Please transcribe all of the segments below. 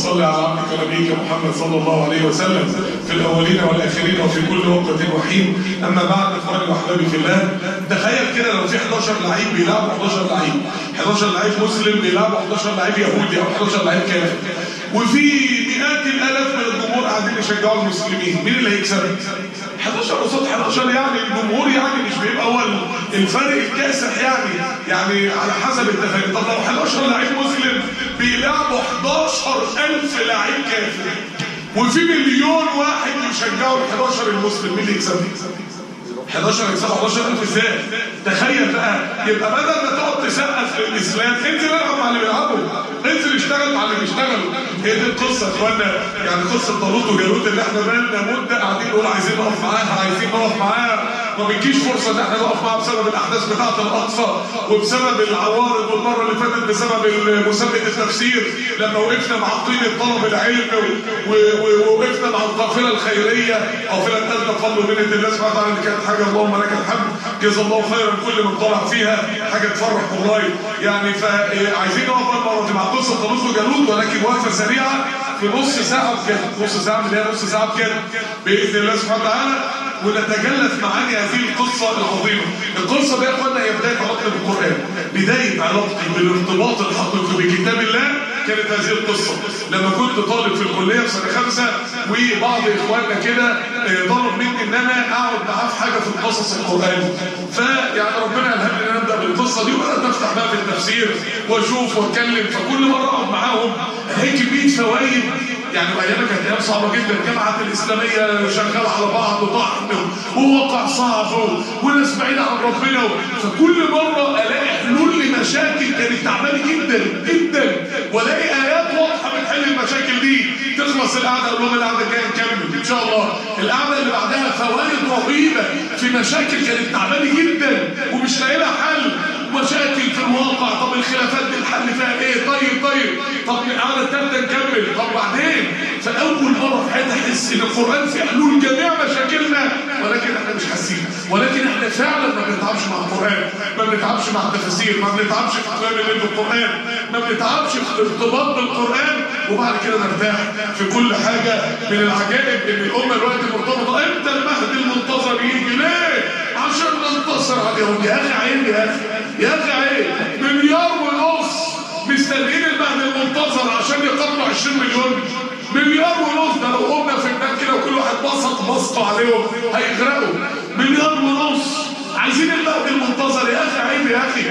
صل على عبدك ونبيك محمد صلى الله عليه وسلم في الاولين والاخرين وفي كل وقت وحين اما بعد اخواني واحبابي في الله تخيل كده لو في 11 لعيب بيلعبوا 11 لعيب 11 لعيب مسلم بيلعبوا 11 لعيب يهودي او 11 لعيب كافر وفي مئات الالاف من الجمهور قاعدين يشجعوا المسلمين مين اللي هيكسب 11 قصاد 11 يعني الجمهور يعني مش بيبقى هو الفرق الكاسح يعني يعني على حسب التفاهم طب لو 11 لعيب مسلم بيلعبوا 11000 لعيب كافر وفي مليون واحد بيشجعوا ال 11 المسلم مين اللي يكسب 11 يكسب 11000 ازاي تخيل بقى يبقى بدل ما تقعد تسقف للاسلام انزل العب مع اللي بيلعبوا انزل اشتغل مع اللي بيشتغلوا هي دي القصه يا اخوانا يعني قصه طالوت وجالوت اللي احنا بقالنا مده قاعدين نقول عايزين نقف معاها عايزين نقف معاها ما بتجيش فرصه ان احنا نقف معاها بسبب الاحداث بتاعه الاقصى وبسبب العوارض والمره اللي فاتت بسبب مسابقه التفسير لما وقفنا مع طين طلب العلم ووقفنا مع القافله الخيريه قافله ثالثه فضل منه الله سبحانه وتعالى اللي كانت حاجه اللهم لك الحمد جزا الله خيرا كل من طلع فيها حاجه تفرح والله يعني فعايزين نقف المره دي مع قصه طالوت وجالوت ولكن وقفه سريعه في نص ساعه بجد نص ساعه من هي نص ساعه بجد باذن الله سبحانه وتعالى ونتجلى في معاني هذه القصة العظيمة القصة دي يا اخوانا هي بداية علاقتي بالقرآن بداية علاقتي بالارتباط الحقيقي بكتاب الله كانت هذه القصة لما كنت طالب في الكلية في سنة خمسة وبعض اخواننا كده طلب مني ان انا اقعد معاه في حاجة في القصص القرآن فيعني ربنا الهمني ان انا ابدا بالقصة دي وبدات افتح بقى في التفسير واشوف واتكلم فكل مرة اقعد معاهم هيك كمية فوائد يعني ايامها كانت ايام صعبه جدا الجامعات الاسلاميه شغاله على بعض وطحن وواقع صعب وناس بعيده عن ربنا فكل مره الاقي حلول لمشاكل كانت تعبانه جدا جدا والاقي ايات واضحه بتحل المشاكل دي تخلص القعده اقول لهم القعده الجايه نكمل ان شاء الله القعده اللي بعدها فوائد رهيبه في مشاكل كانت تعبانه جدا ومش لاقي لها حل مشاكل في الواقع طب الخلافات دي الحل فيها ايه طيب طيب طب القعده الثالثه نكمل طب بعدين فاول مره في حياتي احس ان القران في حلول جميع مشاكلنا ولكن احنا مش حاسين ولكن احنا فعلا ما بنتعبش مع القران ما بنتعبش مع التفاسير ما بنتعبش في كلام اللي بالقران ما بنتعبش في الارتباط بالقران وبعد كده نرتاح في كل حاجه من العجائب ان الامه دلوقتي مرتبطه امتى المهدي المنتظر يجي ليه عشان ننتصر عليهم يا اخي عيب يا اخي يا اخي عيب مليار ونص مستنيين المهدي المنتظر عشان يقتلوا 20 مليون مليار ونص ده لو قمنا في البنك كده وكل واحد بسط بسطوا عليهم هيغرقوا مليار ونص عايزين المهدي المنتظر يا اخي عيب يا اخي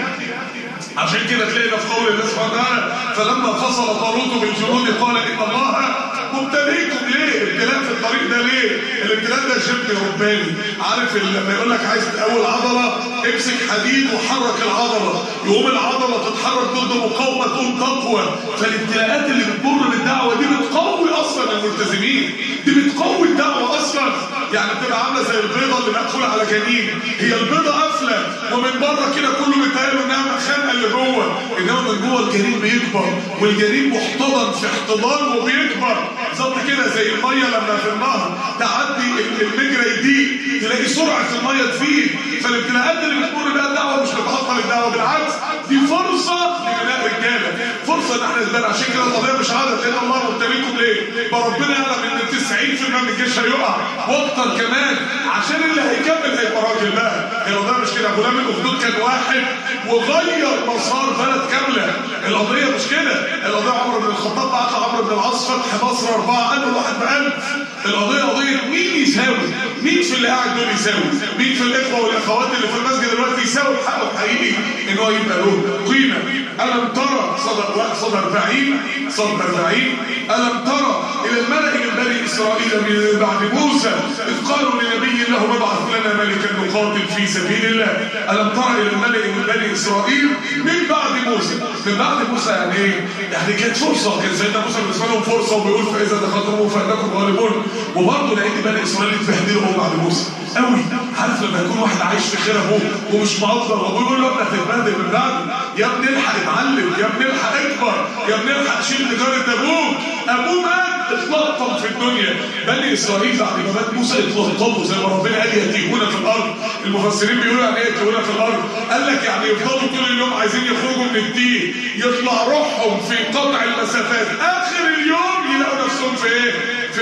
عشان كده تلاقينا في قول الله سبحانه وتعالى فلما فصل طالوت بالجنود قال ان الله مبتليكم ليه؟ ابتلاء في الطريق ده ليه؟ الابتلاء ده شبه رباني عارف لما يقول لك عايز تقوي العضله امسك حديد وحرك العضله يقوم العضله تتحرك ضد مقاومه تقوم تقوى فالابتلاءات اللي بتمر بالدعوه دي بتقوي اصلا الملتزمين دي بتقوي الدعوه اصلا يعني بتبقى عامله زي البيضه اللي مقفوله على جنين هي البيضه قافله ومن بره كده كله متهيأله انها مخانقه اللي جوه انما من جوه الجنين بيكبر والجنين محتضن في احتضان وبيكبر بالظبط كده زي الميه لما في النهر تعدي المجرى يضيق تلاقي سرعه الميه تزيد فالابتلاءات اللي بتمر بيها الدعوه مش بتعطل الدعوه بالعكس دي فرصه لبناء رجاله فرصه ان احنا نزداد عشان كده القضيه مش عدد لان الله مبتليكم ليه؟ ما ربنا يعلم ان 90% من الجيش هيقع واكتر كمان عشان اللي هيكمل هيبقى راجل بقى القضيه مش كده غلام الاخدود كان واحد وغير مسار بلد كامله القضيه مش كده القضيه عمر بن الخطاب بعت عمرو بن العاص فتح مصر اربعه قال له واحد بقلب القضيه قضيه مين يساوي؟ مين في اللي قاعد دول يساوي؟ مين في الاخوه والاخوات اللي في المسجد دلوقتي يساوي حقه حقيقي ان هو يبقى له قيمه الم ترى صدر صدر 40 صدر 40 الم ترى الى الملأ من بني اسرائيل من بعد موسى اذ قالوا لنبي له ابعث لنا ملكا نقاتل في سبيل الله الم ترى الى الملأ من بني اسرائيل من بعد موسى من بعد موسى يعني ايه؟ يعني كانت فرصه كان سيدنا موسى بالنسبه لهم فرصه وبيقول فاذا دخلتم فانكم غالبون وبرضه لقيت بني اسرائيل اتبهدلوا بعد موسى قوي عارف لما يكون واحد عايش في خير ابوه ومش مقدر وابوه يقول له ابنك هتتبهدل من بعده يا ابني الحق اتعلم يا ابني الحق اكبر يا ابني الحق شيل تجاره ابوك ابوه مات اتلطم في الدنيا بني اسرائيل بعد ما مات موسى اتلطموا زي ما ربنا قال يتيهون في الارض المفسرين بيقولوا يعني ايه يتيهون في الارض قال لك يعني يفضلوا طول اليوم عايزين يخرجوا من التيه يطلع روحهم في قطع المسافات اخر اليوم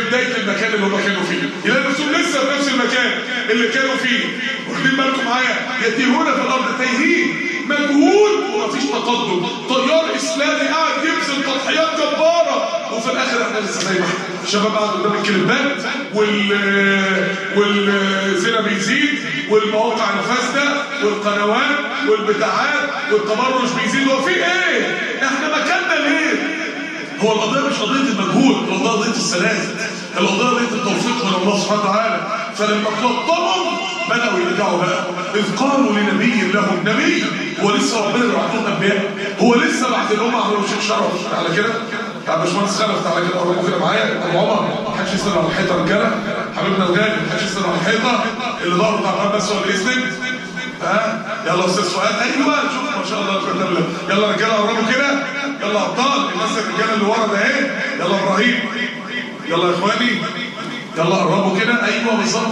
بدايه المكان اللي هم كانوا فيه يلاقوا نفسهم لسه في نفس المكان اللي كانوا فيه واخدين بالكم معايا يتيهون في الارض تايهين مجهود ومفيش تقدم طيار اسلامي قاعد يبذل تضحيات جباره وفي الاخر احنا لسه زي ما احنا الشباب قاعد قدام الكليبات وال والزنا بيزيد والمواقع الفاسده والقنوات والبتاعات والتبرج بيزيد هو في ايه؟ احنا مكاننا ليه؟ هو القضيه مش قضيه المجهود القضيه قضيه السلام القضيه قضيه التوفيق من الله سبحانه وتعالى فلما تلطمهم بداوا يرجعوا بقى اذ قالوا لنبي لهم نبي هو لسه ربنا بيبعت لهم انبياء هو لسه بعد ان هم عملوا شيخ شرف على كده يا باشمهندس خلف تعالى كده قربوا كده معايا ابو عمر محدش يسند على الحيطه رجاله حبيبنا الغالي محدش يسند على الحيطه اللي ظهره بتاع الرب بس هو اللي يسند ها يلا استاذ فؤاد ايوه شوف ما شاء الله لا لا يلا رجاله قربوا كده يلا ابطال الناس الرجاله اللي ورا ده اهي يلا ابراهيم يلا يا اخواني يلا قربوا كده ايوه بالظبط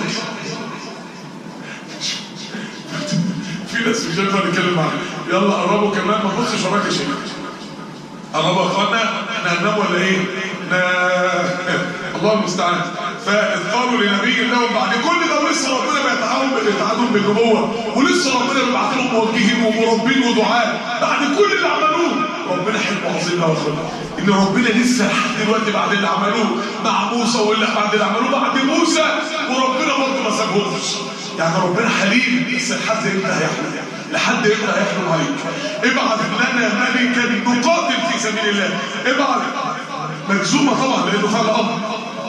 في ناس مش هينفع نتكلم معاها يلا قربوا كمان ما تبصش وراك يا شيخ قربوا يا اخوانا احنا هننام ولا ايه؟ الله المستعان فاذ قالوا لنبي لهم بعد كل ده ولسه ربنا بيتعاون بيتعاون بالنبوه ولسه ربنا بيبعت لهم موجهين ومربين ودعاء بعد كل اللي عملوه ربنا حلمه عظيم قوي ان ربنا لسه لحد دلوقتي بعد اللي عملوه مع موسى واللي بعد اللي عملوه بعد موسى وربنا برضه ما سابهمش يعني ربنا حليم بس لحد امتى هيحلم لحد امتى هيحلم عليك ابعث لنا ملكا نقاتل في سبيل الله ابعث مجزومه طبعا لانه فعل امر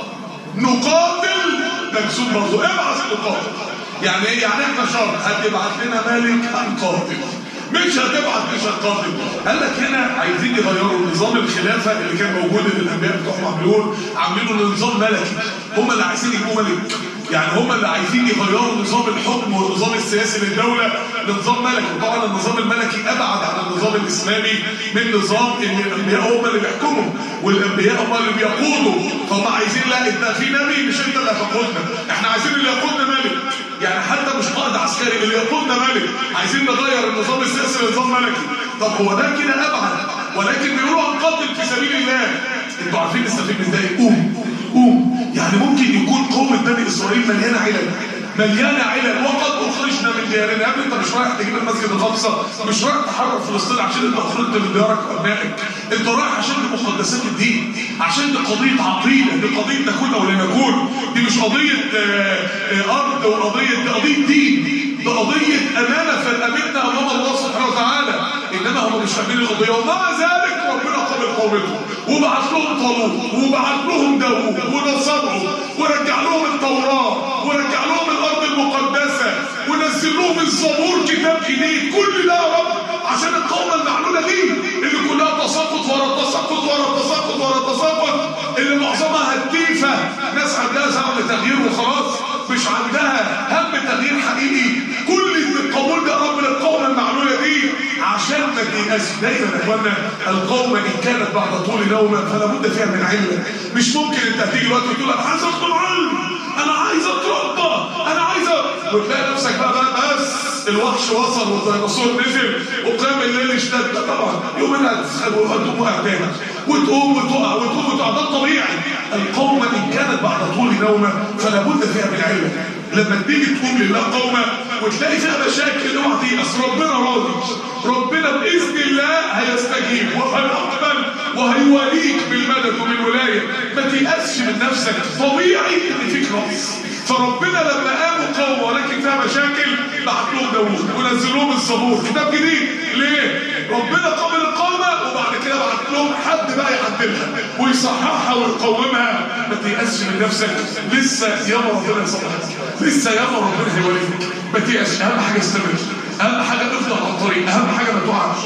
نقاتل مجزوم برضه ابعث نقاتل يعني ايه يعني احنا شرط هتبعت لنا ملك هنقاتل مش هتبعت مش هتقاتل قال لك هنا عايزين يغيروا نظام الخلافه اللي كان موجود اللي الانبياء بتوعهم عاملين عاملينه نظام ملكي هم اللي عايزين يبقوا ملك يعني هم اللي عايزين يغيروا نظام الحكم والنظام السياسي للدوله لنظام ملكي وطبعا النظام الملكي ابعد عن النظام الاسلامي من نظام ان الانبياء هم اللي بيحكموا والانبياء هم اللي بيقودوا فهم عايزين لا انت في نبي مش انت اللي هتقودنا احنا عايزين اللي يقودنا ملك يعني حتى مش قائد عسكري اللي يقودنا ملك عايزين نغير النظام السياسي لنظام ملكي طب هو ده كده ابعد ولكن بيقولوا هنقاتل في سبيل الله انتوا عارفين نستفيد ازاي قوم قوم يعني ممكن يكون قوم بني اسرائيل مليانه علل مليانه علل وقد اخرجنا من ديارنا يا ابني انت مش رايح تجيب المسجد الاقصى مش رايح تحرر فلسطين عشان انت اخرجت من ديارك وابنائك انت رايح عشان دي مقدسات الدين عشان دي قضيه عقيده دي قضيه نكون او لا نكون دي مش قضيه آه، آه، ارض وقضيه دي قضيه دين دي قضيه امانه فالامنا امام الله سبحانه وتعالى انما هم مش فاهمين القضيه ومع ذلك ربنا قبل قومتهم وبعت لهم طالوت وبعت لهم داوود ونصرهم ورجع لهم التوراه ورجع لهم الارض المقدسه ونزل لهم الزبور كتاب جديد كل ده يا رب عشان القومه المعلوله دي اللي كلها تساقط ورا تساقط ورا تساقط ورا تساقط اللي معظمها هتيفه ناس عندها زعم تغيير وخلاص مش عندها هم تغيير حقيقي كل القبول ده رب القومه المعلوله دي عشان ما تيأس دايما يا اخوانا القومه ان كانت بعد طول نومه فلا بد فيها من علم مش ممكن انت هتيجي دلوقتي وتقول انا عايز اطلب علم انا عايز اتربى انا عايز أ- وتلاقي نفسك بقى, بقى بس الوحش وصل والديناصور نزل وقام الليل اشتد لا طبعا يومين هتسخن وهتقوم وقع تاني وتقوم وتقع وتقوم وتقع ده الطبيعي القومه ان كانت بعد طول نومه فلا بد فيها من علم لما تيجي تقوم لله قومه وتلاقي فيها مشاكل اوعى تيأس ربنا راضي ربنا باذن الله هيستجيب وهيقبل وهيوليك بالمدد وبالولايه ما تيأسش من نفسك طبيعي ان فيك نقص فربنا لما قاموا قوم ولكن فيها مشاكل بعت لهم داوود ونزل لهم الزبور كتاب جديد ليه؟ ربنا قبل القومه وبعد كده بعت لهم حد بقى يعدلها ويصححها ويقومها ما تيأسش من نفسك لسه ياما ربنا يصلحك لسه ياما ربنا هيوليك ما تيأسش اهم حاجه استمر اهم حاجه افضل على الطريق اهم حاجه ما تقعش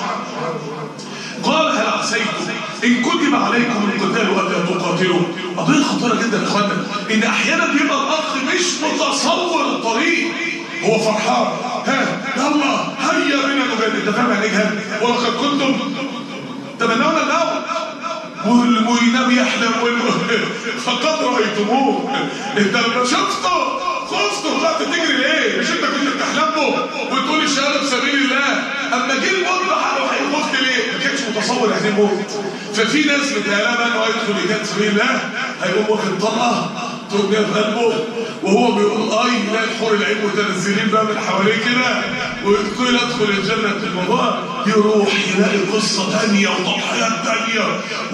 قال هل عسيتم ان كتب عليكم القتال الا تقاتلوا قضيه خطيره جدا يا اخوانا ان احيانا بيبقى الاخ مش متصور الطريق هو فرحان ها يلا هيا بنا نجاهد انت فاهم يعني ايه جهاد ولقد كنتم تمنون الموت والمينام يحلم وال- فقد رايتموه انت لما شفته خفته طلعت تجري ليه؟ مش انت كنت بتحلم به وتقول الشهاده في سبيل الله اما جه الموت بقى خفت ليه؟ ما كانش متصور يعني ايه موت ففي ناس بتهيألها بقى انه هيدخل يجاهد في سبيل الله هيقوم واخد طلقه تقوم جايه في قلبه وهو بيقول اي يلاقي الحور العين متنزلين بقى من حواليه كده ويدخل ادخل الجنه الموضوع يروح يلاقي قصه ثانيه وتضحيات ثانيه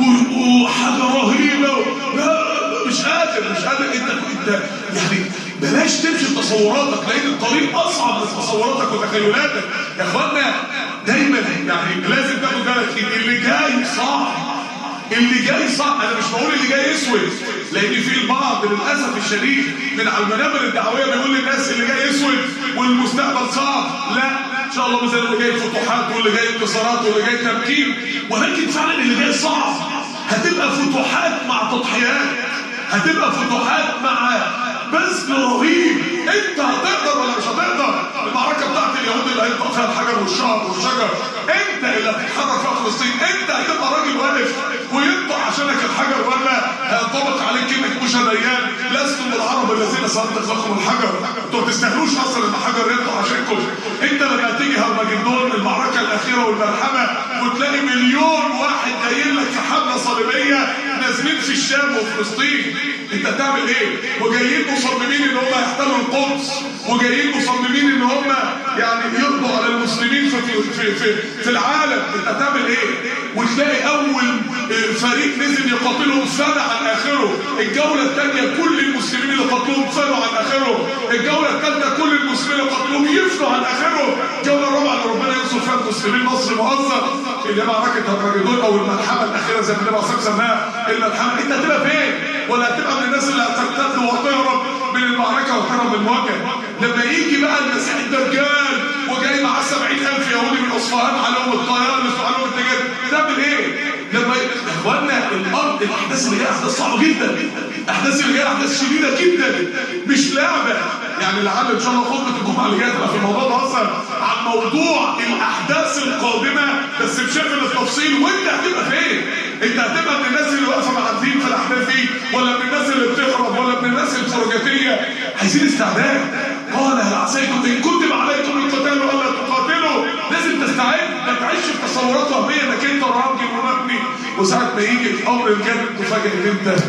وحاجه رهيبه لا مش قادر مش قادر انت انت يعني بلاش تمشي بتصوراتك لان الطريق اصعب من تصوراتك وتخيلاتك يا اخوانا دايما يعني لازم تاخد بالك ان اللي جاي صعب اللي جاي صعب انا مش بقول اللي جاي اسود لان في البعض للاسف الشديد من على المنابر الدعويه بيقول للناس اللي جاي اسود والمستقبل صعب لا ان شاء الله مثلا اللي جاي فتوحات واللي جاي انتصارات واللي جاي تمكين ولكن فعلا اللي جاي صعب هتبقى فتوحات مع تضحيات هتبقى فتوحات مع بذل رهيب انت هتقدر ولا مش هتقدر المعركه بتاعت اليهود اللي هيطلع فيها الحجر والشعر والشجر انت اللي هتتحرك فيها فلسطين انت هتبقى راجل واقف وينطق عشانك الحجر ولا هينطبق عليك انك مش ديان لستم العرب الذين سالت لكم الحجر انتوا ما تستاهلوش اصلا ان الحجر ينطق عشانكم انت لما تيجي هرمجدون المعركه الاخيره والملحمه وتلاقي مليون واحد جايين لك في حمله صليبيه نازلين في الشام وفلسطين انت تعمل ايه وجايين مصممين ان هم يحتلوا القدس وجايين مصممين ان هم يعني يقضوا على المسلمين في في في, في العالم انت تعمل ايه وتلاقي اول فريق نزل يقاتلهم سنه عن اخره الجوله الثانيه كل المسلمين اللي قتلوهم سنه عن اخره الجوله الثالثه كل المسلمين اللي قتلوهم يفنوا عن اخره الجوله الرابعه اللي ربنا ينصر فيها المسلمين نصر مؤثر اللي هي معركه هرمجدون او الملحمه الاخيره زي ما النبي صلى الله عليه وسلم سماها الملحمه انت هتبقى فين ولا هتبقى من الناس اللي هترتد وتهرب من المعركه وتهرب من المواجهه لما يجي بقى المسيح الدجال وجاي معاه 70000 يهودي من اصفهان عليهم الطيران عليهم التجار تعمل ايه؟ لما اخوانا الارض الاحداث اللي جايه احداث صعبه جدا الاحداث اللي جايه احداث شديده جدا مش لعبه يعني لعل ان شاء الله خطبه الجمعه اللي جايه تبقى في الموضوع ده اصلا عن موضوع الاحداث القادمه بس بشكل التفصيل وانت هتبقى فين؟ انت هتبقى من الناس اللي واقفه مع الدين في الاحداث دي ولا من الناس اللي بتهرب ولا من الناس الفرجاتيه عايزين استعداد قال هل عسيكم ان كتب عليكم القتال الا تقاتلوا لازم تستعد ما تعيش في تصورات وهميه انك انت راجل ومبني وساعه ما يجي الامر الجد تفاجئ ان انت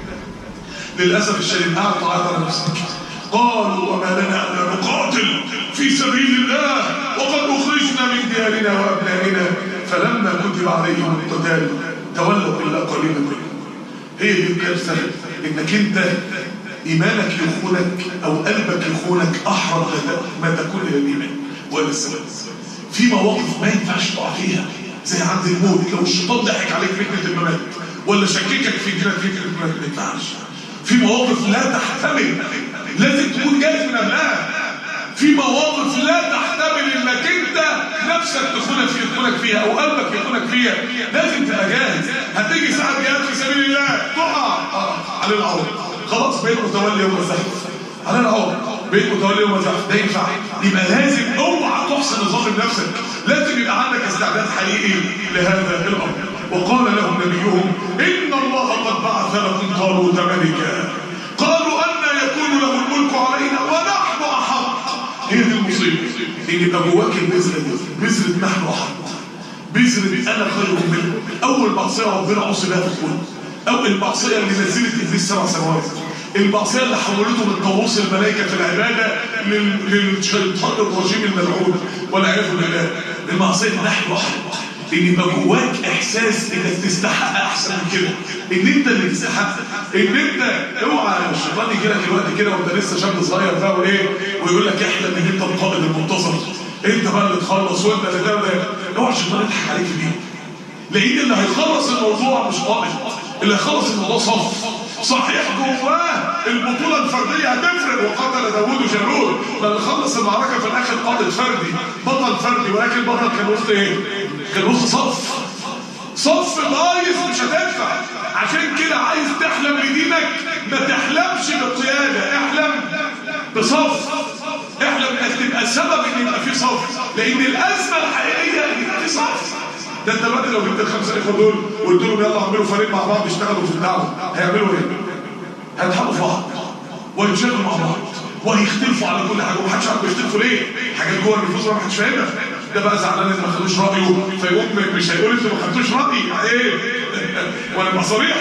للاسف الشديد قاعد تعيط على نفسك قالوا وما لنا الا نقاتل في سبيل الله وقد اخرجنا من ديارنا وابنائنا فلما كتب عليهم القتال تولوا الا قليلا منهم هي دي الكارثه انك انت ايمانك يخونك او قلبك يخونك احرم ما تكون الى الايمان ولا السلام في مواقف ما ينفعش تقع فيها زي عند الموت لو الشيطان ضحك عليك فكره الممات ولا شككك في دينك فكره الممات ما ينفعش في مواقف لا تحتمل لازم تكون جاهز من قبلها في مواقف لا تحتمل انك انت نفسك تخونك فيها تخونك فيها او قلبك يخونك فيها لازم تبقى جاهز هتيجي ساعه جهاد في سبيل الله تقع على العوض خلاص بقيت متولي يوم الزحف على العوض بقيت متولي يوم الزحف ده ينفع يبقى لازم اوعى تحسن نظام نفسك لازم يبقى عندك استعداد حقيقي لهذا الامر وقال لهم نبيهم ان الله قد بعث لكم طالوت ملكا قالوا ان يكون له الملك علينا ونحن احق هي دي المصيبه ان يبقى جواك البذره دي بذره نحن احق بذره انا خير منه اول معصيه ربنا عصي بها في الكون اول المعصيه اللي نزلت ابليس سبع سنوات المعصيه اللي حولته من طاووس الملائكه في العباده للشيطان الرجيم الملعون والعياذ بالله المعصيه نحن احق ان يبقى جواك احساس انك تستحق احسن من كده ان انت اللي تستحق ان انت اوعى الشيطان يجي لك الوقت كده وانت لسه شاب صغير بقى وايه ويقول لك احلم ان انت القائد المنتصر انت بقى اللي تخلص وانت اللي تعمل اوعى الشيطان يضحك عليك في دي لان اللي هيخلص الموضوع مش قائد اللي هيخلص الموضوع صف صحيح جواه البطولة الفردية هتفرق وقتل داوود جالوت لما خلص المعركة في الآخر قائد فردي بطل فردي ولكن البطل كان وسط إيه؟ كان وسط صف صف بايظ مش هتنفع عشان كده عايز تحلم لدينك ما تحلمش بالقيادة احلم بصف احلم انك تبقى سبب ان يبقى في صف لان الازمه الحقيقيه ان يبقى في صف ده انت دلوقتي لو جبت الخمسه اخوه دول وقلت لهم يلا اعملوا فريق مع بعض يشتغلوا في الدعوه هيعملوا ايه؟ هيتحقوا في بعض ويتشاركوا مع بعض وهيختلفوا على كل حاجه ومحدش عارف بيختلفوا ليه؟ حاجات جوه النفوس ما حدش فاهمها ده بقى زعلان ان ما خدوش رايه فيقوم مش هيقول انتوا ما خدتوش رايي ايه؟ وانا ابقى صريح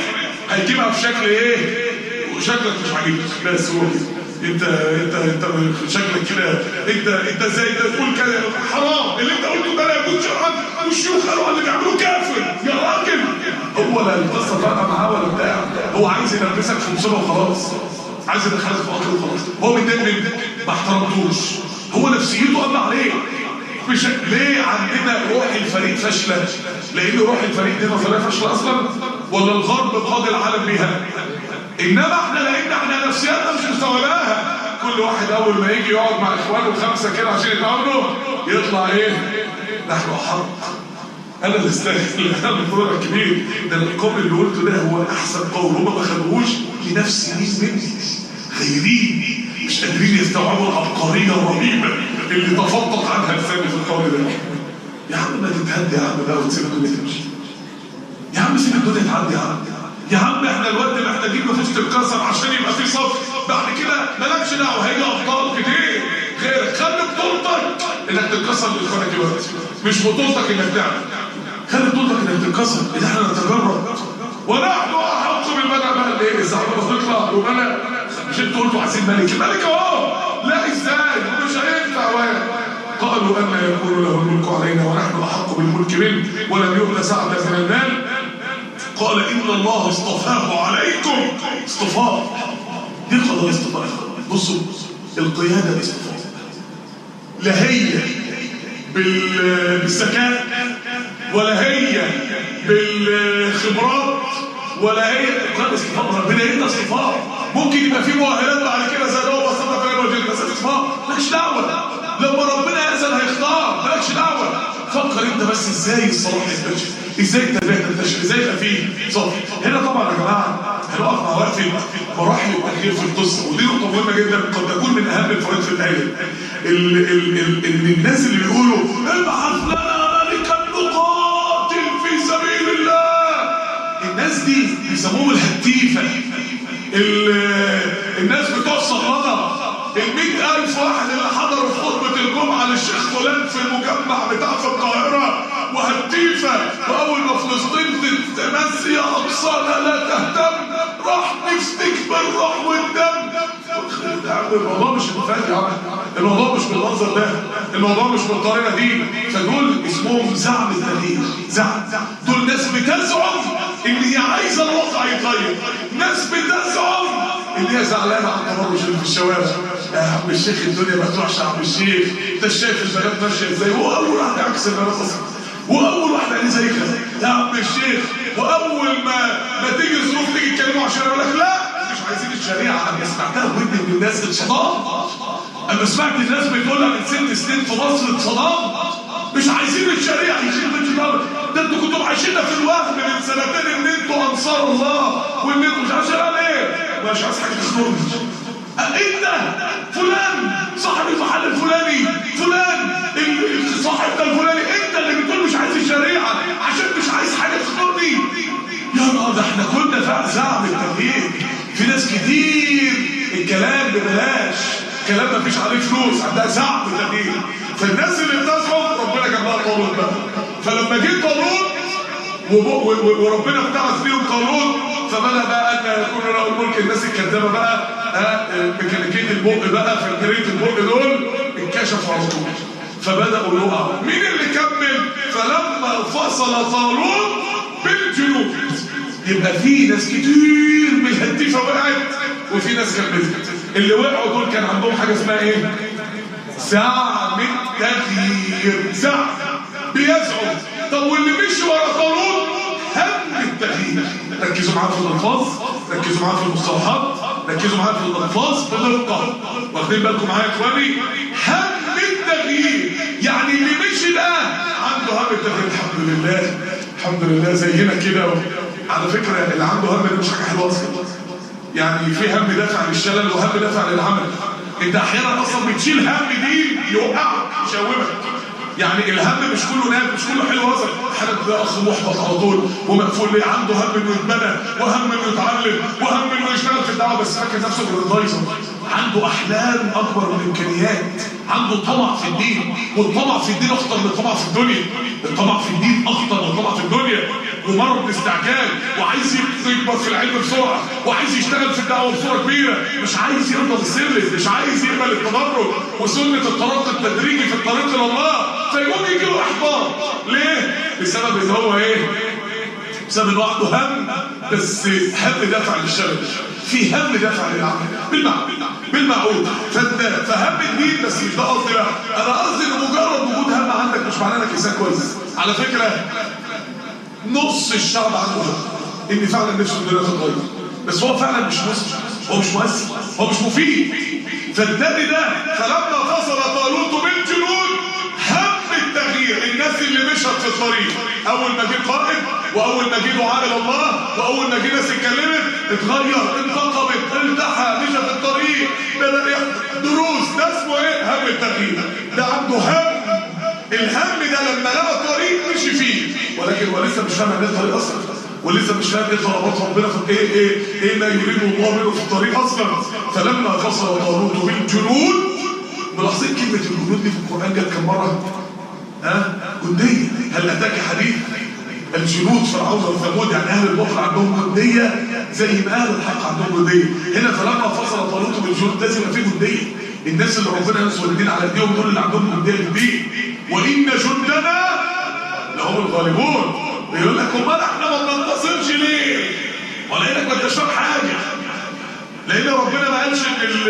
هيجيبها في شكل ايه وشكلك مش عاجبك بس هو انت انت انت شكلك كده انت انت ازاي انت تقول كده حرام اللي انت قلته ده لا يكون شرعا والشيوخ قالوا اللي بيعملوه كافر يا راجل هو لا القصه فارقه معاه ولا بتاع هو عايز يلبسك في مصيبه وخلاص عايز يدخلك في قتل وخلاص هو متدرب ما احترمتوش هو نفسيته قضى عليه مش ليه عندنا روح الفريق فاشله لان روح الفريق دي نظريه فاشله اصلا ولا الغرب قاد العالم بيها انما احنا لان احنا نفسياتنا مش مستوعباها كل واحد اول ما يجي يقعد مع اخوانه خمسه كده عشان يتعاملوا يطلع ايه نحن احق انا اللي استاهل انا الفرع الكبير ده القول اللي قلته ده هو احسن قول هم ما خدوهوش لنفس مين مني غيرين مش قادرين يستوعبوا العبقريه الرهيبه اللي تفضل عنها لساني في القول ده يا عم ما تتهدي يا عم بقى وتسيب الدنيا تمشي يا عم سيب الدنيا تعدي يا عم يا عم احنا الوقت محتاجين نفوس تتكسر عشان يبقى في صف بعد كده مالكش دعوه هيجي ابطال كتير غيرك خلي بطولتك انك تتكسر لاخوانك دلوقتي مش بطولتك انك تعمل خلي بطولتك انك تتكسر ان احنا نتجرب ونحن احق بالمنع بقى ليه الزعامه بتطلع ومنع مش انتوا قلتوا عايزين ملك الملك اهو لا ازاي مش هينفع ولا قالوا ان يكون له الملك علينا ونحن احق بالملك منه ولم يؤت سعه من المال قال إن الله اصطفاه عليكم اصطفاء دي قضايا اصطفاء بصوا القيادة اصطفاء لا هي بال- بالذكاء ولا هي بالخبرات ولا هي القيادة اصطفاء ربنا يدينا اصطفاء ممكن يبقى في مؤهلات بعد كده زي ده وبسطة في الوجه بس اصطفاء مالكش دعوة لما ربنا يأذن هيختار مالكش دعوة فكر انت بس ازاي الصلاح ينتشر ازاي التربيه تنتشر ازاي يبقى فيه صلاح هنا طبعا يا جماعه هنقف مع وقت مراحل التغيير في القصه ودي نقطه مهمه جدا قد تكون من اهم الفوائد في الايه ال- ال- ال- ان الناس اللي بيقولوا ابعث لنا ملكا نقاتل في سبيل الله الناس دي بيسموهم الهتيفه ال- الناس بتوع الصهرنه ال ألف واحد اللي حضروا في خطبة الجمعة للشيخ فلان في المجمع بتاع في القاهرة وهتيفة وأول ما فلسطين تتمس يا أقصانا لا تهتم راح نفسك بالروح والدم يا عم الموضوع مش مفاجئ يا عم الموضوع مش بالمنظر ده الموضوع مش بالطريقه دي فدول اسمهم زعم التغيير زعم دول ناس بتزعم ان هي عايزه الواقع يتغير ناس بتزعم ان هي زعلانه على التبرج اللي في الشوارع يا عم الشيخ الدنيا ما تروحش يا عم الشيخ انت شايف البنات ماشيه ازاي هو اول واحد عكس البنات اصلا واول واحد عليه زي كده يا عم الشيخ واول ما ما تيجي ظروف تيجي تكلموا عشان يقول لك لا مش عايزين الشريعه انا سمعتها ودني من الناس اتصدام انا سمعت الناس بتقولها من ست سنين في مصر اتصدام مش عايزين الشريعه عايزين الانتظار ده انتوا كنتوا عايشيننا في الوهم من سنتين ان انتوا انصار الله وان انتوا مش عارف قال ايه مش عايز حاجه تخنقني انت فلان صاحب المحل الفلاني فلان ال- صاحبنا الفلاني انت اللي بتقول مش عايز الشريعه عشان مش عايز حاجه تخنقني يا نهار ده احنا كنا فعلا زعم التغيير في ناس كتير الكلام ببلاش كلام ما فيش عليه فلوس عندها زعم التغيير فالناس اللي بتزعم ربنا جاب لها طالوت بقى فلما جه طالوت وب- و- و- وربنا ابتعث فيهم قانون فبدا بقى ان يكون له الملك الناس الكذابه بقى ها، ميكانيكيه البق بقى فكريه البق دول انكشفوا على طول فبداوا يقعوا مين اللي كمل فلما فصل طالوت بالجنوب يبقى في ناس كتير من الهتيفه وقعت وفي ناس كملت اللي وقعوا دول كان عندهم حاجه اسمها ايه؟ زعم التغيير زعم بيزعم طب واللي مشي ورا قانون هم التغيير ركزوا معايا في الالفاظ ركزوا معايا في المصطلحات ركزوا معايا في الالفاظ بدقه واخدين بالكم معايا يا اخواني هم التغيير يعني اللي مشي ده عنده هم التغيير الحمد لله الحمد لله زينا كده على فكره اللي عنده هم ده مش حاجه حلوه اصلا يعني في هم دافع للشلل وهم دافع للعمل انت احيانا اصلا بتشيل هم دي يوقعك يشومك يعني الهم مش كله نام مش كله حلو اصلا احيانا تلاقي اخ محبط على طول ومقفول ليه عنده هم انه يتبنى وهم انه يتعلم وهم انه يشتغل في الدعوه بس فاكر نفسه بالادفايزر عنده احلام اكبر من الامكانيات عنده طمع في الدين والطمع في الدين اخطر من الطمع في الدنيا الطمع في الدين اخطر من الطمع في الدنيا ومرض الاستعجال وعايز يكبر في العلم بسرعه وعايز يشتغل في الدعوه بصوره كبيره مش عايز يرضى بالسر مش عايز يقبل التدرج وسنه الترقي التدريجي في الطريق الى الله فيقوم يجي له احباط ليه؟ بسبب ان هو ايه؟ بسبب انه عنده هم بس هم دافع للشباب في هم دافع للعمل بالمعقول بالمعقول فانت فهم الدين بس مش ده قصدي بقى انا قصدي ان مجرد وجود هم عندك مش معناه انك انسان كويس على فكره نص الشعب عنده هم ان فعلا نفسه الدنيا تتغير بس هو فعلا مش مسلم هو مش مؤثر هو مش مفيد فالتاني ده فلما فصل طالوت بالجنود هم التغيير الناس اللي مشت في الطريق اول ما جه قائد واول ما جه دعاء الى الله واول ما جه ناس اتكلمت اتغير انتقبت التحى مشى في الطريق بدا يحضر دروس ده اسمه ايه هم التغيير ده عنده هم الهم ده لما لقى الطريق مشي فيه ولكن هو لسه مش فاهم يعني ايه الطريق اصلا ولسه مش فاهم ايه طلبات ربنا في ايه ايه ايه ما يريد الله منه في الطريق اصلا فلما فصل طالوت بالجنود ملاحظين كلمه الجنود دي في القران جت كم مره؟ ها؟ جنديه هل اتاك حديث الجنود فرعون وثمود يعني اهل البطل عندهم جنديه زي ما اهل الحق عندهم جنديه هنا فلما فصل طالوت بالجنود لازم يبقى في جنديه الناس اللي ربنا ينصر الدين على ايديهم دول اللي عندهم جنديه للدين وان جندنا لهم الغالبون يقول لك امال احنا ما بننتصرش ليه؟ ولا انك ما انتش فاهم حاجه لان ربنا ما قالش ان ال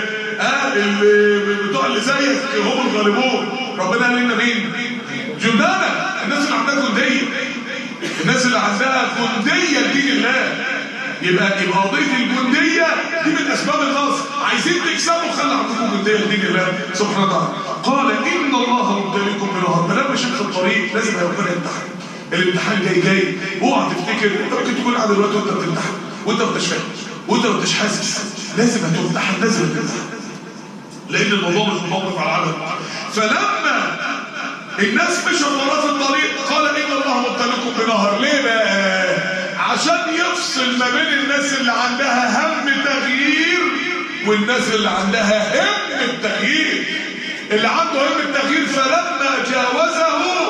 اه ال بتوع اللي زيك هم الغالبون ربنا قال لنا مين؟ جندنا الناس اللي عندها جنديه الناس اللي عندها جنديه لدين الله يبقى يبقى قضيه الجنديه دي من اسباب النصر عايزين تكسبوا خلي عندكم جنديه لدين الله سبحانه وتعالى قال ان الله مبتليكم بنهر ما دام مشيت في الطريق لازم ربنا يمتحن الامتحان جاي جاي اوعى تفتكر انت ممكن تكون قاعد دلوقتي وانت بتمتحن وانت ما انتش فاهم وانت ما انتش حاسس لازم هتمتحن لازم هتمتحن لان الموضوع مش موقف على العدد فلما الناس مشوا وراه في الطريق قال ان الله مبتليكم بنهر ليه بقى عشان يفصل ما بين الناس اللي عندها هم تغيير والناس اللي عندها هم التغيير اللي عنده هم التغيير فلما جاوزه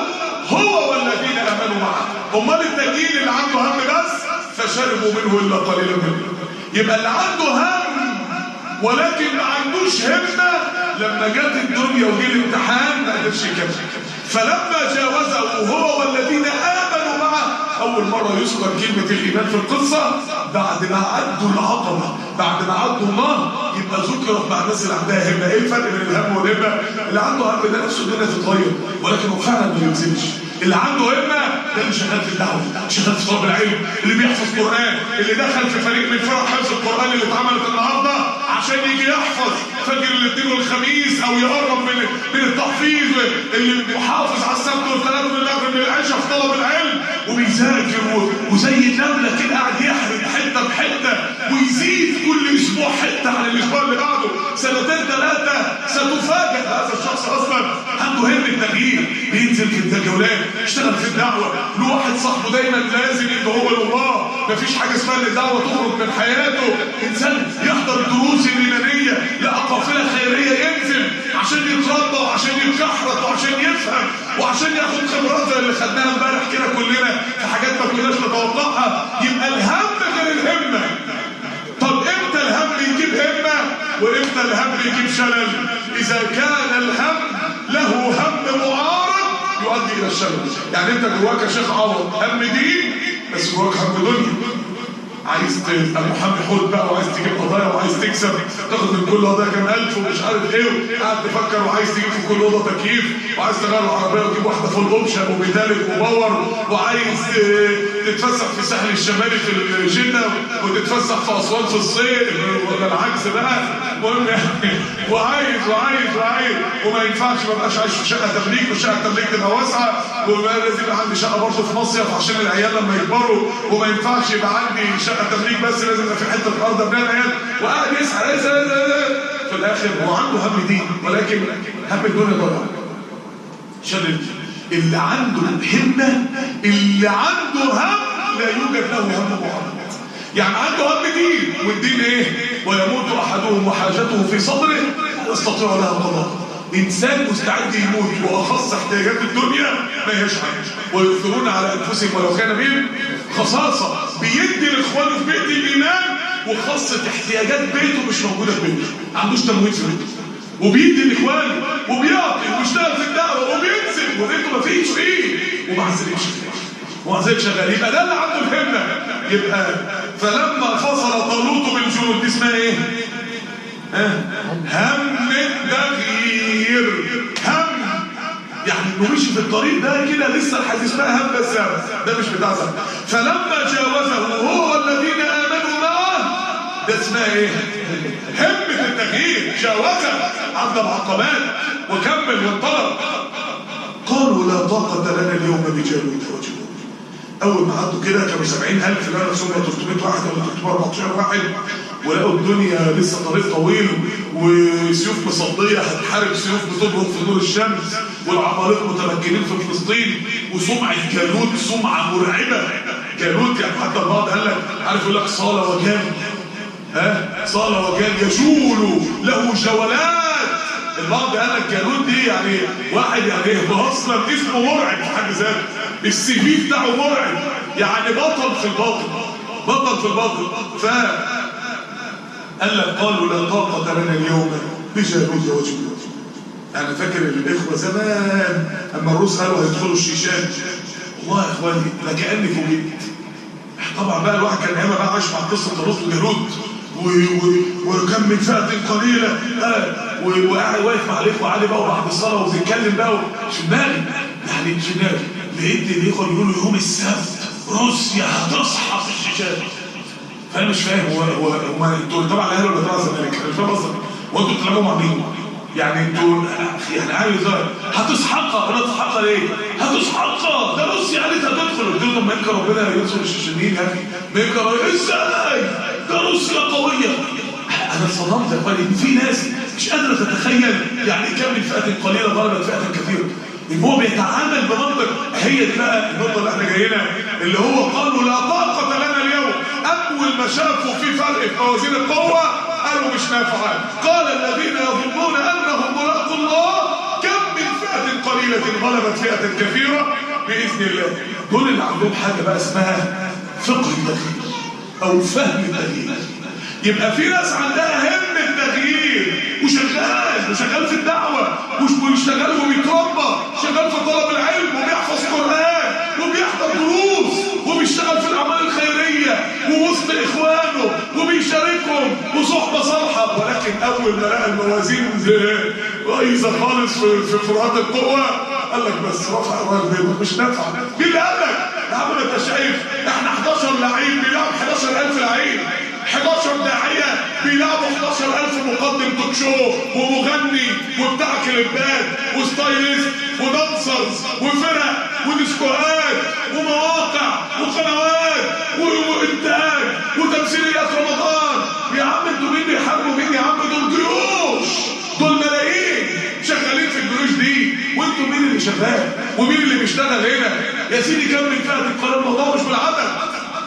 هو والذين امنوا معه امال التغيير اللي عنده هم بس فشربوا منه الا قليلا منه يبقى اللي عنده هم ولكن ما عندوش همه لما جت الدنيا وجه الامتحان ما قدرش يكمل فلما جاوزه هو والذين امنوا معه اول مره يذكر كلمه الايمان في القصه بعد ما عدوا العقبه بعد ما عدوا النار يبقى ذكرت مع الناس اللي عندها همه ايه الفرق بين الهم والهمه اللي عنده هم ده نفسه الدنيا تتغير ولكن هو فعلا ما بينزلش اللي عنده همه ده اللي شغال في الدعوه شغال في طلب العلم اللي بيحفظ قران اللي دخل في فريق من فرق حفظ القران اللي اتعملت النهارده عشان يجي يحفظ فجر الاثنين والخميس او يقرب من من التحفيظ اللي بيحافظ على السبت والثلاث من المغرب للعشاء في طلب العلم وبيذاكر وزي النمله كده قاعد يحرق حته بحته ويزيد كل اسبوع حته عن الاسبوع اللي بعده سنتين ثلاثه ستفاجئ هذا الشخص اصلا عنده هم التغيير بينزل في التجولات يشتغل في الدعوه له واحد صاحبه دايما لازم يبقى هو الله مفيش حاجه اسمها ان الدعوه تخرج من حياته انسان يحضر الدروس الايمانيه لقى قافله خيريه ينزل عشان يتربى وعشان يتكحرت وعشان يفهم وعشان ياخد خبرات زي اللي خدناها امبارح كده كلنا في حاجات ما كناش نتوقعها يبقى الهم غير الهمه طب امتى الهم يجيب همه وامتى الهم يجيب شلل اذا كان الهم له هم معارض يؤدي الى الشلل يعني انت جواك يا شيخ عوض هم دين بس جواك هم دنيا عايز تبقى محامي حوت بقى وعايز تجيب قضايا وعايز تكسب تاخد من كل قضايه كام الف ومش عارف ايه قاعد تفكر وعايز تجيب في كل اوضه تكييف وعايز تغير العربيه وتجيب واحده فول اوبشن وميتاليك وباور وعايز تتفسح في الساحل الشمالي في الشتاء وتتفسح في اسوان في الصيف ولا العكس بقى المهم يعني وعايز وعايز وعايز وما ينفعش ما بقاش عايش في شقه تمليك والشقه التمليك تبقى واسعه ويبقى لازم يبقى عندي شقه برضه في مصيف عشان العيال لما يكبروا وما ينفعش يبقى عندي شقه تمليك بس لازم يبقى في حته ارض ابناء العيال وقاعد يسعى في الاخر هو عنده هم دين ولكن هم الدنيا ضايع شر اللي عنده همه اللي عنده هم لا يوجد له هم معارض يعني عنده هم دين والدين ايه ويموت احدهم وحاجته في صدره لا يستطيع لها قضاء انسان مستعد يموت واخص احتياجات الدنيا ما يشعر ويؤثرون على انفسهم ولو كان بهم خصاصه بيدي لاخوانه في بيت الايمان وخاصه احتياجات بيته مش موجوده في بيته ما عندوش تمويل في بيته وبيدي لاخوانه وبيعطي وبيشتغل في الدعوه وبينزل وبيته ما فيش فيه ومع ذلك شغال ومع ذلك شغال يبقى ده اللي عنده الهمه يبقى فلما فصل طالوت بالجنود دي اسمها ايه؟ هم التغيير هم يعني انه مشي في الطريق ده كده لسه الحديث اسمها هم بس ده مش بتاع زمان فلما جاوزه هو الذين امنوا معه ده اسمها ايه؟ همة التغيير جاوزه عند العقبات وكمل وانطلق قالوا لا طاقة لنا اليوم بجالوت وجنود اول ما عدوا كده كانوا 70000 لا رسول 300 واحد ولا 314 واحد ولقوا الدنيا لسه طريق طويل وسيوف مصديه هتحارب سيوف بتضرب في نور الشمس والعمالقه متمكنين في فلسطين وسمعه جالوت سمعه مرعبه جالوت يعني حتى البعض قال لك عارف يقول لك صاله وجان ها صاله وجان يجول له جولات البعض قال لك جالوت دي يعني واحد يعني اصلا اسمه مرعب في حد ذاته السي في بتاعه مرعب يعني بطل في الباطل بطل في الباطل ف قال لك قالوا لا طاقة لنا اليوم بجالوت وجنود انا فاكر الاخوه زمان اما الروس قالوا هيدخلوا الشيشان والله يا اخواني لكاني فوجئت طبعا بقى الواحد كان ياما بقى عايش مع قصه الروس وجالوت وكم من فئه قليله آه وقاعد واقف مع الاخوه علي بقى وبعد الصلاه وبيتكلم بقى شمالي يعني شمالي لقيت الاخوه بيقولوا يوم السبت روسيا هتصحى في الشيشان فانا مش فاهم هو هو هم انتوا طبعا الاهلي ولا تبع الزمالك انا مش فاهم اصلا وانتوا بتلعبوا مع مين؟ يعني انتوا يعني عايز هتصحقها انا تصحقها ليه؟ هتصحقها ده روسيا قالت هتدخل قلت لهم ما يمكن ربنا ينصر الشيشانيين يعني ما يمكن ازاي؟ ده روسيا قويه انا اتصدمت يا اخواني ان في ناس مش قادره تتخيل يعني كم من فئه قليله ضربت فئه كثيره ان هو بيتعامل بمنطق هي دي بقى النقطه اللي احنا جايينها اللي هو قالوا لا طاقه لنا اليوم اول ما شافوا في فرق في موازين القوه قالوا مش نافعه قال الذين يظنون انهم ملاقوا الله كم من فئه قليله غلبت فئه كثيره باذن الله دول اللي عندهم حاجه بقى اسمها فقه التغيير او فهم التغيير يبقى في ناس عندها هم التغيير وشغال وشغال في الدعوة وشغال وبيتربى شغال في طلب العلم وبيحفظ قرآن وبيحضر دروس وبيشتغل في الأعمال الخيرية ووسط إخوانه وبيشاركهم وصحبة صالحة ولكن أول ما لقى الموازين بايظة خالص في في فروعات القوة قال لك بس رفع الراجل مش نافع مين اللي قال لك؟ يا عم انت شايف احنا 11 لعيب بيلعب 11000 لعيب 11 داعية بيلعبوا 11000 مقدم توك شو ومغني وبتاع كليبات وستايلست ودانسرز وفرق وديسكوهات ومواقع وقنوات وانتاج وتمثيليات رمضان يا عم انتوا مين بيحاربوا مين يا عم دول جيوش دول ملايين شغالين في الجيوش دي وانتوا مين اللي شغال ومين اللي بيشتغل هنا يا سيدي كم من فئة القناة الموضوع مش بالعدد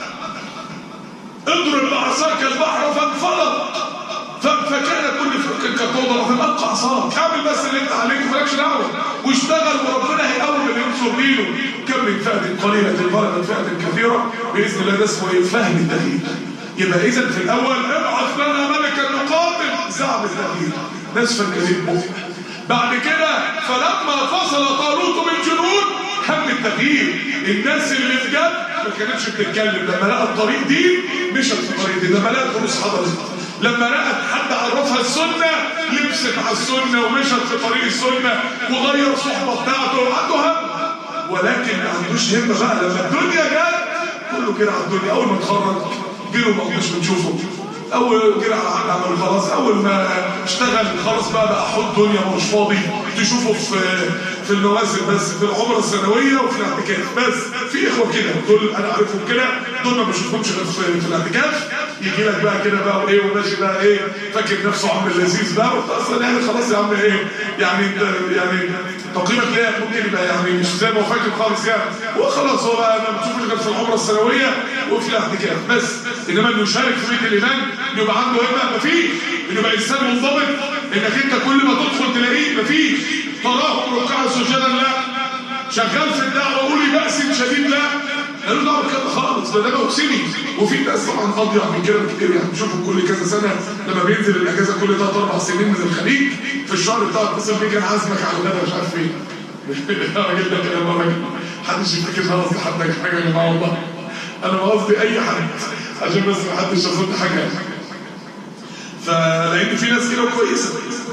اضرب بعصاك البحر فانفلق فكان كل فرق كالطوبة وفي الأبقى عصاك اعمل بس اللي انت عليك مالكش دعوة واشتغل وربنا هيقوم اللي ينصر دينه كم من فئة قليلة غلبت فئة كثيرة بإذن الله ده اسمه ايه فهم التغيير يبقى إذا في الأول ابعث لنا ملكا نقاتل زعم التغيير نسفا كريم مفلح بعد كده فلما فصل طالوت بالجنود هم التغيير الناس اللي بجد ما كانتش بتتكلم لما لقى الطريق دي مشت في الطريق دي لما لقى دروس حضرت لما لقت حد عرفها السنة لبست على السنة ومشت في طريق السنة وغير الصحبة بتاعته عنده هم ولكن ما عندوش همة بقى لما الدنيا جت كله كده على الدنيا أول ما اتخرج جيله ما كناش بنشوفه اول كده على عمل خلاص اول ما اشتغل خلاص بقى بقى حط دنيا مش فاضي تشوفه في في المواسم بس في العمره السنويه وفي الاعتكاف بس في اخوه كده دول انا عارفهم كده دول ما بشوفهمش غير في, في الاعتكاف يجي لك بقى كده بقى وايه وماشي بقى ايه فاكر نفسه عم اللذيذ بقى وانت اصلا يعني خلاص يا عم ايه يعني انت يعني تقييمك ليه ممكن يبقى يعني مش زي ما هو فاكر خالص يعني وخلاص هو بقى ما بتشوفش غير في العمره السنويه وفي الاعتكاف بس انما انه يشارك في بيت الايمان يبقى عنده همه مفيش انه يبقى انسان منضبط انك انت كل ما تدخل تلاقيه مفيش تراهم ركعا سجدا لا شغال في الدعوه قولي بأس شديد لا قالوا دعوه كده خالص ده ده موسمي وفي ناس طبعا اضيع من كده كتير يعني بنشوفهم كل كذا سنه لما بينزل الاجازه كل ثلاث اربع سنين من الخليج في الشهر بتاع اتصل بيك انا عازمك على الغدا مش عارف فين الراجل ده كده مره محدش يفتكر ان انا قصدي حد حاجه يا جماعه والله انا ما قصدي اي حد عشان بس ما حدش يظن حاجه فلقيت في ناس كده كويسه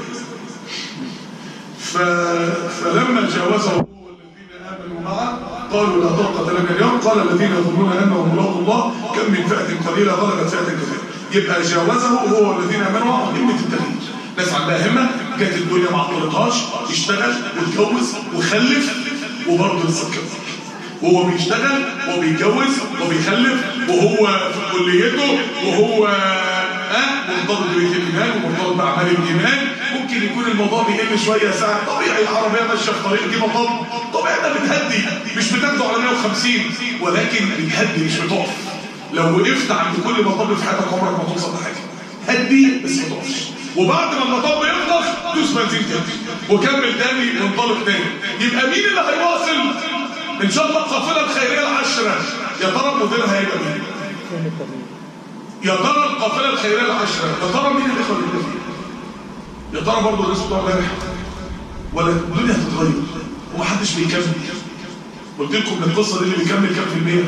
ف... فلما جاوزه هو والذين امنوا معه قالوا لا طاقه لنا اليوم قال الذين يظنون انهم ملاقوا الله كم من فئه قليله غلبت فئه كثيره يبقى جاوزه هو والذين امنوا معه همه التغيير ناس عندها همه جت الدنيا ما عطلتهاش يشتغل ويتجوز ويخلف وبرضه لسه كده وهو بيشتغل وبيتجوز وبيخلف وهو في كليته وهو ها مرتبط ببيت الايمان ومرتبط باعمال الايمان ممكن يكون الموضوع بيقل شويه ساعه طبيعي العربيه ماشيه في طريق دي مطب طبيعي ده بتهدي مش بتاخده على 150 ولكن بتهدي مش بتقف لو وقفت عند كل مطب في حياتك عمرك ما توصل لحاجه هدي بس ما تقفش وبعد ما المطب يخلص دوس بنزين تاني وكمل تاني وانطلق تاني يبقى مين اللي هيواصل ان شاء الله القافله الخيريه العشره يا ترى مديرها هيبقى مين يا ترى القافله الخيريه العشره يا ترى مين الاخوه اللي فيها يا ترى برضه الناس بتوع امبارح ولا الدنيا هتتغير ومحدش بيكمل قلت لكم ان القصه دي اللي بيكمل كام في المية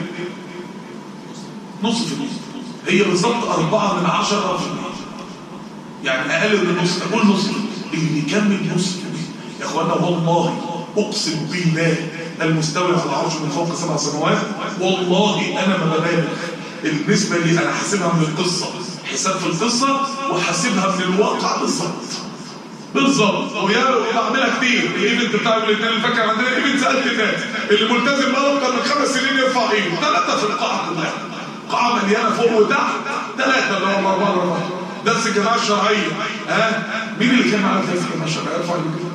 نص في نص هي بالظبط أربعة من عشرة في المية يعني أقل من نص أقول نص اللي بيكمل نص في المية يا إخوانا والله أقسم بالله المستوي على العرش من فوق سبع سماوات والله أنا ما ببالغ النسبة اللي أنا حاسبها من القصة حساب في القصة وحاسبها من الواقع بالظبط بالظبط ويا بعملها كتير الايفنت بتاع الاثنين اللي فاكر عندنا ايفنت سالت الناس اللي ملتزم بقى اكتر من خمس سنين يرفع ايده ثلاثه في القاعه كلها قاعه مليانه فوق وتحت ثلاثه اللي هم اربعه اربعه درس الجماعه الشرعيه ها مين اللي كان معانا في درس الجماعه الشرعيه ارفع ايده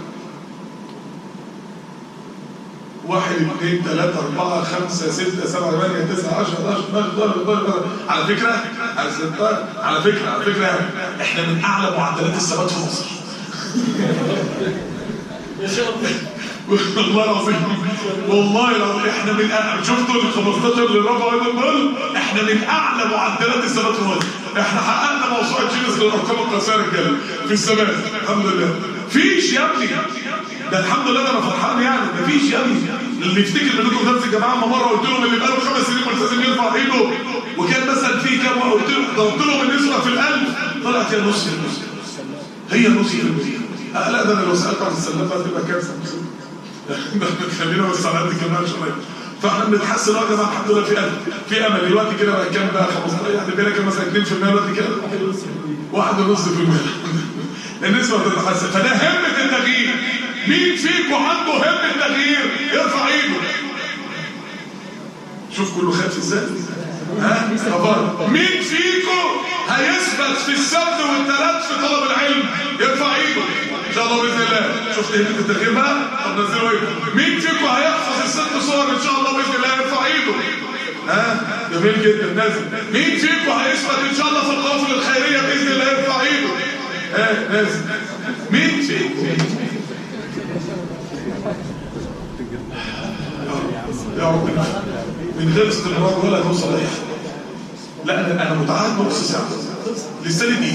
واحد اثنين ثلاثة أربعة خمسة ستة سبعة ثمانية تسعة عشرة 11 12 13 على فكرة على ستة على فكرة على فكرة احنا من أعلى معدلات الثبات في مصر والله العظيم والله العظيم احنا من أعلى شفتوا ال 15 اللي رفعوا ايدهم دول احنا من اعلى معدلات الثبات في مصر احنا حققنا موسوعه جينيس للارقام القياسيه رجاله في الثبات الحمد لله فيش يا ابني ده الحمد لله ده انا فرحان يعني مفيش يا ابني اللي يفتكر منكم درس الجماعه ما مره قلت لهم اللي بقاله خمس سنين ملتزم يرفع ايده وكان مثلا في كام قلت لهم ضربت لهم النسبه في القلب طلعت هي نص النص هي نص النص آه لا ده انا لو سالت عن السلافه هتبقى كارثه خلينا بس على قد كمان شويه فاحنا بنتحسن يا جماعه الحمد لله في امل في امل دلوقتي كده بقى كام بقى 15 يعني بقى كام مثلا 2% دلوقتي كده 1.5% النسبه بتتحسن فده همه التغيير مين فيكم عنده همه تغيير يرفع ايده شوف كله خايف ازاي ها خبر مين فيكم هيثبت في السبت والثلاث في طلب العلم يرفع ايده ان شاء الله باذن الله شفت همه التغيير بقى طب نزلوا ايده مين فيكم هيحفظ الست صور ان شاء الله باذن الله يرفع ايده ها جميل جدا نازل مين فيكم هيثبت ان شاء الله في القوافل الخيريه باذن الله يرفع ايده ها نازل مين فيكم يا رب من غير استمرار ولا توصل اي حاجه لا انا انا متعهد بنص ساعه لساني دي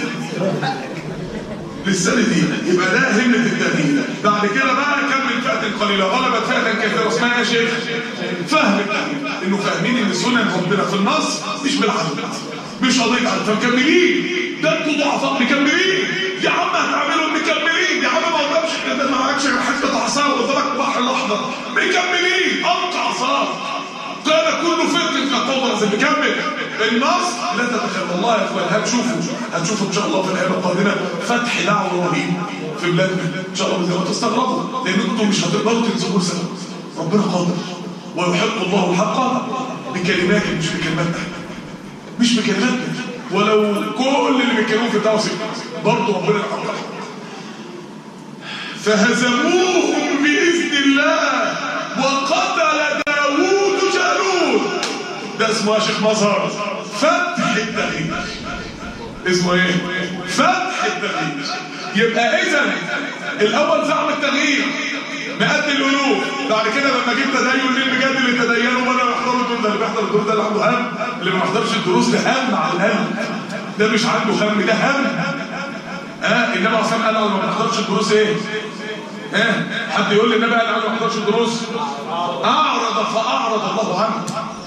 لساني دي يبقى ده همه التغيير بعد كده بقى كم من فئه قليله غلبت فئه كثيره اسمها يا شيخ فهم التغيير انه فاهمين ان سنن ربنا في النص مش بالعدد مش قضيه عدد فمكملين ده انتوا ضعفاء مكملين يا عم هتعملوا مكملين يا عم ما قدامش كده ما معكش غير حته عصا قدامك البحر الاحمر مكملين قطع عصا قال كل فرق كالطوبة لازم نكمل النص لا تتخيل والله يا اخوان هتشوفوا هتشوفوا ان شاء الله في الايام القادمه فتح دعوه رهيب في بلادنا ان شاء الله باذن تستغربوا لان انتم مش هتقدروا تنسبوا سبب ربنا قادر ويحق الله الحق بكلماته مش بكلماتنا مش بكلماتنا ولو كل اللي بيتكلموا في الدعوه برضه ربنا يحقق فهزموهم باذن الله وقتل داوود جالوت ده اسمه يا شيخ مظهر فتح التغيير اسمه ايه فتح التغيير يبقى اذا الاول زعم التغيير مئات الالوف بعد كده لما جيت تدين مين بجد اللي تدينوا ولا يحضروا الدروس ده اللي بيحضر الدروس ده اللي عنده هم اللي ما بيحضرش الدروس ده هم على الهم ده مش عنده هم ده هم ها النبي عليه الصلاه قال ما بيحضرش الدروس ايه ها حد يقول لي النبي قال ما بيحضرش الدروس اعرض فاعرض الله عنه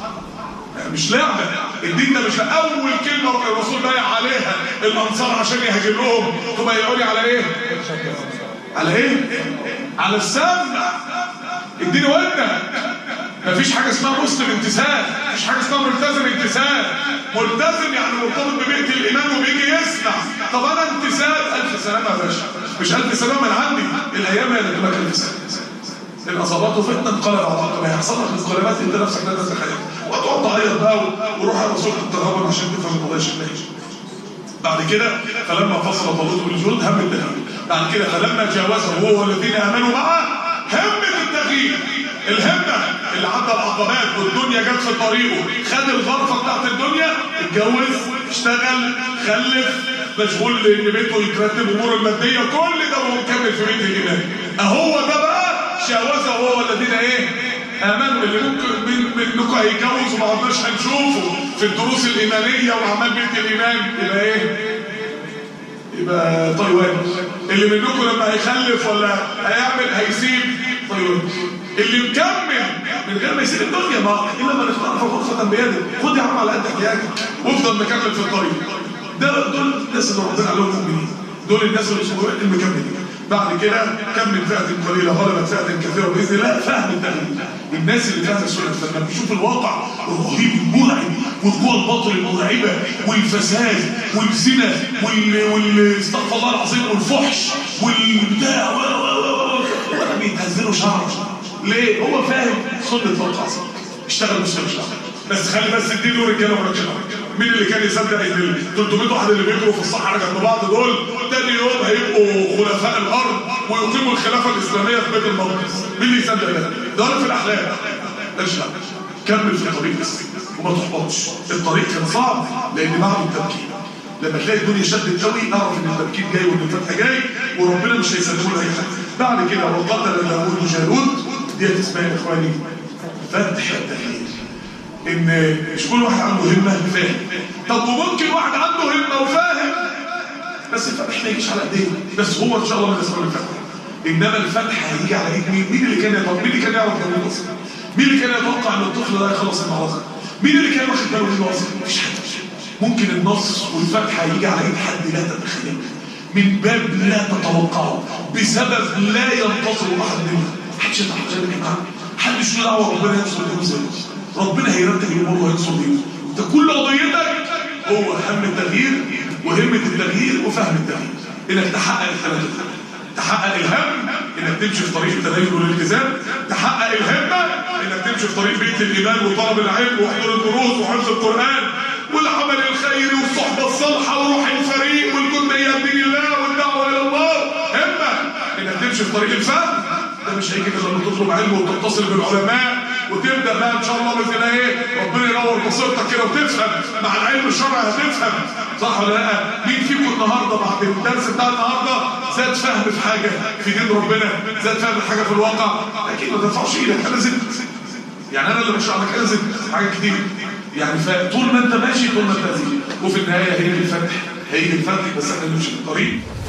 مش لعبة الدين ده مش اول كلمة الرسول بايع عليها الانصار عشان يهاجر لهم ثم يقولي على ايه على ايه على السمع الدين ودنا مفيش حاجة اسمها مسلم امتثال مفيش حاجة اسمها ملتزم امتثال ملتزم يعني مرتبط ببيئة الإيمان وبيجي يسمع طب أنا امتثال ألف سلامة يا باشا مش ألف سلامة من عندي الأيام هي اللي تبقى ألف سلامة إن أصابته فتنة انقلب على عقبه هيحصل لك انقلابات أنت نفسك لا تتخيل وتقعد تعيط بقى وروح على رسول التغابن عشان تفهم القضية شكلها بعد كده فلما فصل طالوت بالجنود هم التغيير بعد كده فلما جاوزه هو والذين امنوا معه همة التغيير الهمة اللي عدى العقبات والدنيا جت في طريقه خد الغرفة بتاعت الدنيا اتجوز اشتغل خلف مشغول ان بيته يترتب اموره المادية كل ده وهو مكمل في بيت الايمان اهو ده بقى جاوزه هو والذين ايه امنوا اللي ممكن منكم هيتجوز وما عدناش هنشوفه في الدروس الايمانيه واعمال بيت الايمان يبقى ايه يبقى طيوان اللي منكم لما هيخلف ولا هيعمل هيسيب طيوان اللي مكمل من غير ما يسيب الدنيا ما الا من اختار فرصه بيده خد يا عم على قد احتياجك وافضل مكمل في الطريق ده دول الناس اللي ربنا عليهم مؤمنين دول الناس اللي المكملين بعد كده كم من فئة قليلة غلبت فئة كثيرة بإذن الله فهم التغيير الناس اللي فاهمة السنة لما بيشوف الواقع الرهيب المرعب والقوى الباطل المرعبة والفساد والزنا وال وال استغفر الله العظيم والفحش والبتاع ولا بيتهزلوا شعر ليه؟ هو فاهم سنة الواقع اشتغل مش اشتغل بس خلي بس الدين له رجاله ورجاله مين اللي كان يصدق ان ال 300 واحد اللي بيجروا في الصحراء جنب بعض دول تاني يوم هيبقوا خلفاء الارض ويقيموا الخلافه الاسلاميه في بيت المقدس مين اللي يصدق ده؟ ده في الاحلام ارجع كمل في الطريق بس وما تحبطش الطريق كان صعب لان بعد التبكير لما تلاقي الدنيا شدت قوي اعرف ان التبكير جاي وان الفتح جاي وربنا مش هيسلمه لاي حاجه بعد كده وقتل داوود جالوت ديت اسمها يا اخواني فتح التغيير ان مش كل واحد عنده همه فاهم طب وممكن واحد عنده همه وفاهم بس الفتح ما يجيش على ايديه بس هو ان شاء الله من اسباب الفتح انما الفتح هيجي على ايد مين؟ مين اللي كان يتوقع؟ مين اللي كان يعرف يعمل اصلا؟ مين اللي كان يتوقع ان الطفل ده يخلص المعركه؟ مين اللي كان واخد باله منه اصلا؟ مفيش حد ممكن النص والفتح هيجي على ايد حد لا تتخيله من باب لا تتوقعه بسبب لا ينتصر احد منه محدش يتعرف زي ما كان محدش له دعوه ربنا ينصر اليوم زي ربنا هيرتب الامور وهينصر اليوم انت كل قضيتك هو هم التغيير وهمه التغيير وفهم التغيير انك تحقق الثلاثه تحقق الهم انك تمشي في طريق التدين والالتزام تحقق الهمه انك تمشي في طريق بيت الايمان وطلب العلم وحضور الدروس وحفظ القران والعمل الخيري والصحبه الصالحه وروح الفريق والجنديه بدين الله والدعوه الى الله همه انك تمشي في طريق الفهم ده مش هيجي غير لما تطلب علم وتتصل بالعلماء وتبدا بقى ان شاء الله باذن الله ايه ربنا ينور بصيرتك كده وتفهم مع العلم الشرعي هتفهم صح ولا لا؟ مين فيكم النهارده بعد الدرس بتاع النهارده زاد فهم في حاجه في دين ربنا زاد فهم في حاجه في الواقع اكيد ما ترفعش ايدك انا زدت يعني انا اللي بشرح لك انا زدت حاجه كتير يعني فطول ما انت ماشي طول ما انت زيد وفي النهايه هي الفتح هي الفتح بس احنا نمشي في الطريق